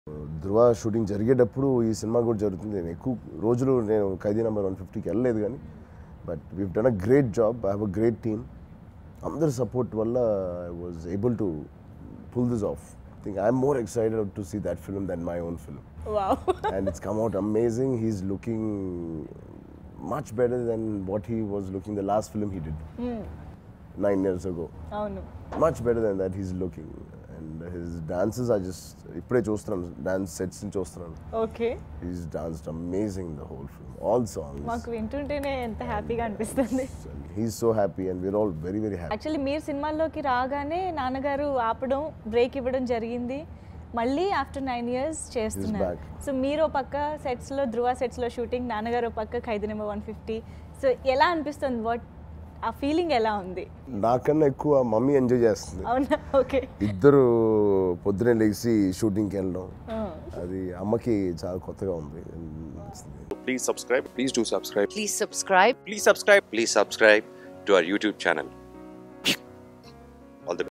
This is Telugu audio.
ధృవ షూటింగ్ జరిగేటప్పుడు ఈ సినిమా కూడా జరుగుతుంది నేను ఎక్కువ రోజులు నేను ఖైదీ నెంబర్ వన్ ఫిఫ్టీకి వెళ్ళలేదు కానీ but we done a great job I have a great team అందరి సపోర్ట్ వల్ల I was able to pull this off think I'm more excited to see that film then my own film wow and it's come out amazing. He's looking much better than what he was looking the last film he did nine years ago. అవును Much better than that he's looking. And his dances are just ఇప్పుడే చూస్తున్నాను డాన్స్ సెట్స్ నుంచి చూస్తున్నాను okay he's danced amazing the whole film all songs మాకు వింటుంటేనే ఎంత హ్యాపీగా అనిపిస్తుంది he's so happy and we're all very very happy actually మీరు సినిమాల్లోకి రాగానే నాన్నగారు ఆపడం బ్రేక్ ఇవ్వడం జరిగింది మళ్ళీ ఆఫ్టర్ నైన్ ఇయర్స్ చేస్తున్నారు back. సో మీరు ఓ పక్క సెట్స్లో ధృవ సెట్స్లో షూటింగ్ నాన్నగారు ఓ పక్క Khaidi number one fifty so ఎలా అనిపిస్తుంది వాట్ ఆ ఫీలింగ్ ఎలా ఉంది నాకన్నా ఎక్కువ మమ్మీ ఎంజాయ్ చేస్తుంది అవునా ఓకే ఇద్దరు పొద్దునే లేచి షూటింగ్కి వెళ్ళడం అది అమ్మకి చాలా కొత్తగా ఉంది Please subscribe. Please do subscribe. Please subscribe. Please subscribe. Please subscribe to our YouTube channel.